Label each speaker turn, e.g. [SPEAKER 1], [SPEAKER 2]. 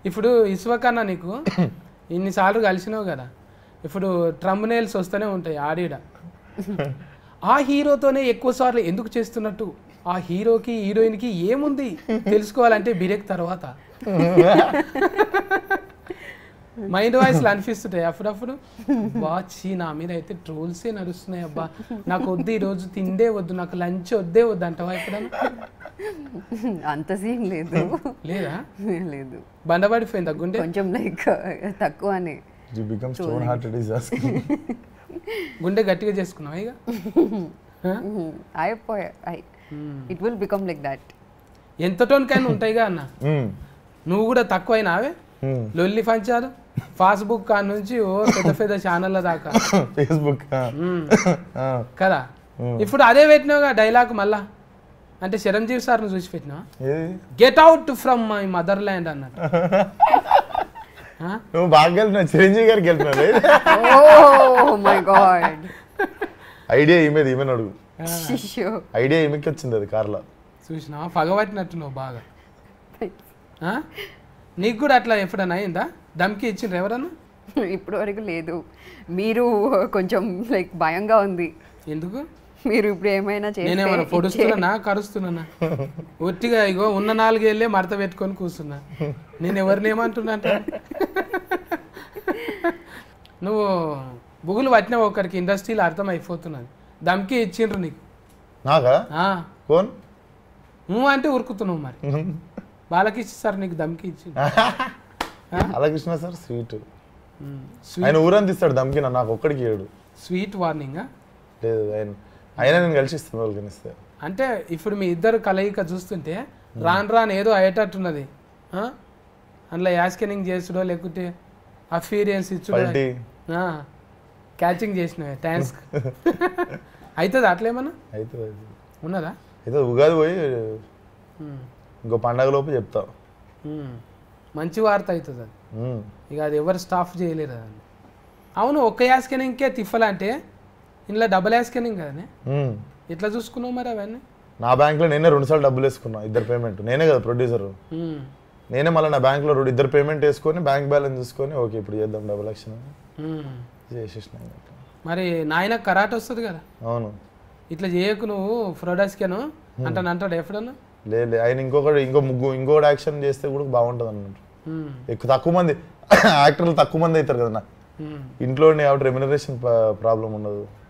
[SPEAKER 1] ఇప్పుడు ఇసువకన్నా నీకు ఇన్నిసార్లు కలిసినావు కదా ఇప్పుడు ట్రంబ్ నేల్స్ వస్తూనే ఉంటాయి ఆడిడ ఆ హీరోతోనే ఎక్కువ సార్లు ఎందుకు చేస్తున్నట్టు ఆ హీరోకి హీరోయిన్కి ఏముంది తెలుసుకోవాలంటే బిరెక్ తర్వాత మైండ్ వాయిస్లు అనిపిస్తుంటాయి అప్పుడప్పుడు వాచి నా మీద అయితే ట్రోల్సే నడుస్తున్నాయి అబ్బా నాకు వద్దు ఈరోజు తిండే వద్దు నాకు లంచ్ వద్దే వద్దు అంటావా ఎప్పుడన్నా
[SPEAKER 2] అంత సీన్ లేదు
[SPEAKER 1] లేదా
[SPEAKER 2] లేదు
[SPEAKER 1] బండబడిపోయింది గుండె
[SPEAKER 2] కొంచెం లైక్ తక్కువనే
[SPEAKER 3] you become stone hearted is
[SPEAKER 1] గుండె గట్టిగా చేసుకున్నావా ఇక ఆ?
[SPEAKER 2] అయిపోయా it will become like that
[SPEAKER 1] ఎంత టోన్కైనా ఉంటాయిగా అన్న నువ్వు కూడా తక్కువైనావే లొల్లి పంచాలు ఫాస్బుక్ కాడ నుంచి ఓ పెద్ద పెద్ద ఛానళ్ళ దాకా
[SPEAKER 3] ఫేస్బుక్
[SPEAKER 1] మ్మ్. కదా ఇప్పుడు అదే పెట్టినావుగా డైలాగ్ మళ్ళా అంటే చిరంజీవి సార్ను చూసి పెట్టినావా
[SPEAKER 3] ఏది
[SPEAKER 1] get out from my mother land అన్నట్టు ఆ?
[SPEAKER 3] నువ్వు బాగా వెళ్తున్నావు చిరంజీవి గారికి వెళ్తున్నావు
[SPEAKER 2] ఓ మై గాడ్
[SPEAKER 3] ఐడియా ఈమెది ఈమెను అడుగు ఐడియా ఈమెకి వచ్చింది అది కార్లో
[SPEAKER 1] చూసినావా పగబట్టినట్టు నువ్వు బాగా ఆ? నీకు కూడా అట్లా ఎప్పుడైనా అయిందా దమ్కి ఇచ్చిండ్రు ఎవరన్నా
[SPEAKER 2] ఇప్పటి వరకు లేదు మీరు కొంచెం లైక్ భయంగా ఉంది
[SPEAKER 1] ఎందుకు
[SPEAKER 2] మీరు ఇప్పుడు ఏమైనా
[SPEAKER 1] నేనేమన్నా
[SPEAKER 2] చేస్తే
[SPEAKER 1] పొడుస్తున్నా కరుస్తున్నా ఒట్టిగా ఇగో ఉన్న నాలుగేళ్ళే మడత పెట్టుకొని కూర్చున్నా నేను ఎవరిని ఏమంటున్నా అంటే నువ్వు బుగులు పట్టినావు ఒకరికి ఇండస్ట్రీలో అర్థం అయిపోతున్నది దమ్కి ఇచ్చిండ్రు నీకు
[SPEAKER 3] నాకా
[SPEAKER 1] ఆ,
[SPEAKER 3] కోన్
[SPEAKER 1] నువ్వు అంటే ఉరుకుతున్నావు మరి బాలకిచ్చి సార్ నీకు దమ్కి ఇచ్చిండు
[SPEAKER 3] అలాకృష్ణ సార్ స్వీట్
[SPEAKER 1] ఉమ్,
[SPEAKER 3] ఆయన ఊరంతా ఇస్తాడు దమ్కిన నాకు ఒక్కడికి ఏడు
[SPEAKER 1] స్వీట్ వార్నింగ్
[SPEAKER 3] లేదు ఆయన అయినా నేను కలిసి ఇస్తాను వాళ్ళకి ఇస్తే
[SPEAKER 1] అంటే ఇప్పుడు మీ ఇద్దరు కలయిక చూస్తుంటే రాను రాను ఏదో అయ్యేటట్టున్నది ఆ? అందులో యాస్కెనింగ్ చేసుడో లేకుంటే అఫీరియన్స్ ఇచ్చుడో
[SPEAKER 3] పల్టీ
[SPEAKER 1] క్యాచింగ్ చేసినవే థ్యాంక్స్ అవుతుంది అట్లేమన్నా
[SPEAKER 3] అయితే
[SPEAKER 1] ఉన్నదా
[SPEAKER 3] అయితే ఉగాది పోయి
[SPEAKER 1] ఉమ్,
[SPEAKER 3] ఇంకో పండగ లోపు చెప్తా
[SPEAKER 1] ఉమ్. మంచి వార్త అవుతుంది అది
[SPEAKER 3] ఉమ్.
[SPEAKER 1] ఇక అది ఎవరు స్టాఫ్ చేయలేరు అది అవును ఒక్క యాస్కెనింగ్కే తిఫలంటే ఇందులో డబుల్ యాస్కెనింగ్ కదనే
[SPEAKER 3] ఉమ్.
[SPEAKER 1] ఎట్లా చూసుకున్నావు మరి అవన్నీ
[SPEAKER 3] నా బ్యాంక్లో నేనే రెండు సార్లు డబ్బులు వేసుకున్నా ఇద్దరు పేమెంట్ నేనే కదా ప్రొడ్యూసర్
[SPEAKER 1] ఉమ్,
[SPEAKER 3] నేనే మళ్ళీ నా బ్యాంక్లో రెండు ఇద్దరు పేమెంట్ వేసుకొని బ్యాంక్ బ్యాలెన్స్ చూసుకొని ఓకే ఇప్పుడు చేద్దాం డబుల్ యాక్షన్ అని
[SPEAKER 1] ఉమ్.
[SPEAKER 3] చేసేసిన
[SPEAKER 1] మరి నాయన కరాట్ వస్తుంది కదా
[SPEAKER 3] అవును
[SPEAKER 1] ఇట్లా చేయకు నువ్వు ఫ్రోడాస్కేను అంటాను అంటాడు ఎప్పుడన్నా
[SPEAKER 3] లే లే ఆయన ఇంకొకటి ఇంకో ముగ్గు ఇంకోటి యాక్షన్ చేస్తే కూడా బాగుంటుంది అన్నట్టు
[SPEAKER 1] ఉమ్,
[SPEAKER 3] ఎక్కువ తక్కువ మంది యాక్టర్లు తక్కువ మంది అవుతారు కదా
[SPEAKER 1] ఉమ్,
[SPEAKER 3] ఇంట్లో కాబట్టి రెమ్యునరేషన్ ప్రాబ్లం ఉండదు